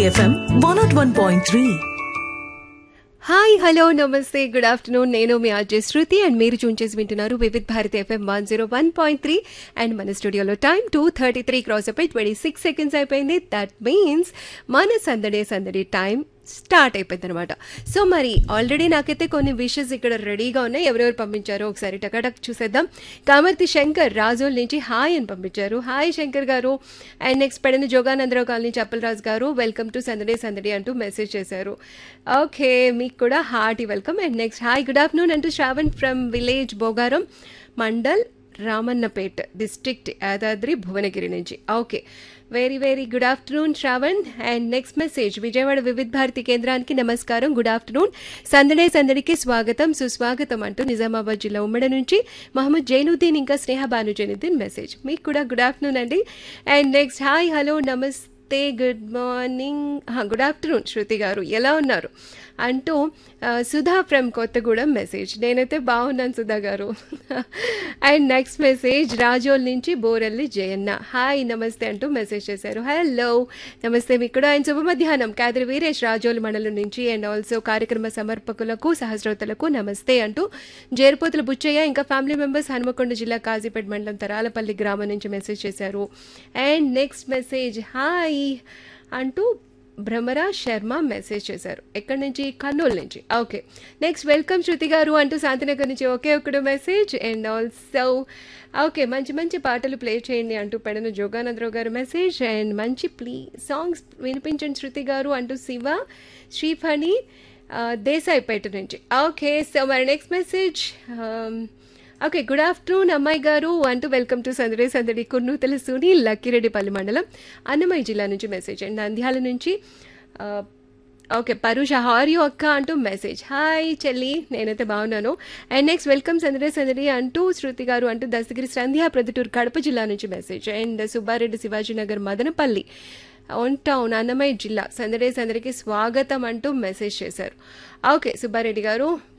FM one not one point three hi hello నమస్తే good afternoon నేను మీ RJ Shruti and మీరు చూన్ చేసి వింటున్నారు Vividh Bharati FM one zero one point three and మన స్టూడియోలో time two thirty three cross అయిపోయి ట్వంటీ సిక్స్ సెకండ్స్ అయిపోయింది దట్ మీన్స్ మన సందడే సందడి టైం స్టార్ట్ అయిపోయింది అనమాట సో మరి ఆల్రెడీ నాకైతే కొన్ని విషెస్ ఇక్కడ రెడీగా ఉన్నాయి ఎవరెవరు పంపించారో ఒకసారి టకాటక్ చూసేద్దాం కామర్తి శంకర్ రాజోల్ నుంచి హాయ్ అని పంపించారు hi Shankar garu and next Pedana Joganandarao colony Chappalaraju garu welcome to సందడే సందడి అంటూ మెసేజ్ చేశారు ఓకే మీకు కూడా hearty welcome and next hi good afternoon అంటూ Shravan from village Bogaram mandal Ramannapet district Yadadri Bhuvanagiri నుంచి okay very very good afternoon Shravan and next message Vijayawada Vividha Bharati కేంద్రానికి నమస్కారం గుడ్ ఆఫ్టర్నూన్ సందడే సందడికి స్వాగతం సుస్వాగతం అంటూ నిజామాబాద్ జిల్లా ఉమ్మడి నుంచి మహమ్మద్ జైనుద్దీన్ ఇంకా స్నేహ భాను జైనుద్దీన్ మెసేజ్ మీకు కూడా గుడ్ ఆఫ్టర్నూన్ అండి అండ్ నెక్స్ట్ హాయ్ హలో నమస్తే good morning good afternoon Shruti garu ఎలా ఉన్నారు అంటూ ఆ, సుధా ఫ్రమ్ కొత్తగూడెం మెసేజ్ నేనైతే బాగున్నాను సుధా గారు అండ్ నెక్స్ట్ మెసేజ్ రాజోల్ నుంచి బోరెల్లి జయన్న హాయ్ నమస్తే అంటూ మెసేజ్ చేశారు హలో నమస్తే మీకు కూడా ఆయన శుభ మధ్యాహ్నం కాదరి వీరేష్ రాజోల్ మండలం నుంచి అండ్ ఆల్సో కార్యక్రమ సమర్పకులకు సహస్రోతలకు నమస్తే అంటూ జేరుపోతుల బుచ్చయ్య ఇంకా ఫ్యామిలీ మెంబర్స్ హనుమకొండ జిల్లా కాజీపేట మండలం తరాలపల్లి గ్రామం నుంచి మెసేజ్ చేశారు అండ్ నెక్స్ట్ మెసేజ్ హాయ్ అంటూ భ్రమరా శర్మ మెసేజ్ చేశారు ఎక్కడి నుంచి కర్నూలు నుంచి ఓకే నెక్స్ట్ వెల్కమ్ శృతి గారు అంటూ శాంతినగర్ నుంచి ఒకే ఒకడు మెసేజ్ అండ్ ఆల్సో ఓకే మంచి మంచి పాటలు ప్లే చేయండి అంటూ పెడన జోగానందరావు గారు మెసేజ్ అండ్ మంచి ప్లీ సాంగ్స్ వినిపించండి శృతి గారు అంటూ శివ శ్రీఫణి ఆ, దేశాయిపేట నుంచి ఓకే సో మరి next message okay good afternoon అమ్మాయి గారు అంటూ వెల్కమ్ టు సందడి సందడి కుర్నూతల సుని లక్కిరెడ్డిపల్లి మండలం అన్నమయ్య జిల్లా నుంచి మెసేజ్ అండ్ నంద్యాల నుంచి ఆ, ఓకే పరుష హార్యూ అక్క అంటూ మెసేజ్ హాయ్ చెల్లి నేనైతే బాగున్నాను అండ్ నెక్స్ట్ వెల్కమ్ సందడి సందడి అంటూ శృతి గారు అంటూ దస్తగిరి సంధ్యా ప్రొద్దుటూరు కడప జిల్లా నుంచి message and Subbareddy Shivajinagar Madanapalle on town Annamayya జిల్లా సందడే సందడికి స్వాగతం అంటూ మెసేజ్ చేశారు ఓకే సుబ్బారెడ్డి గారు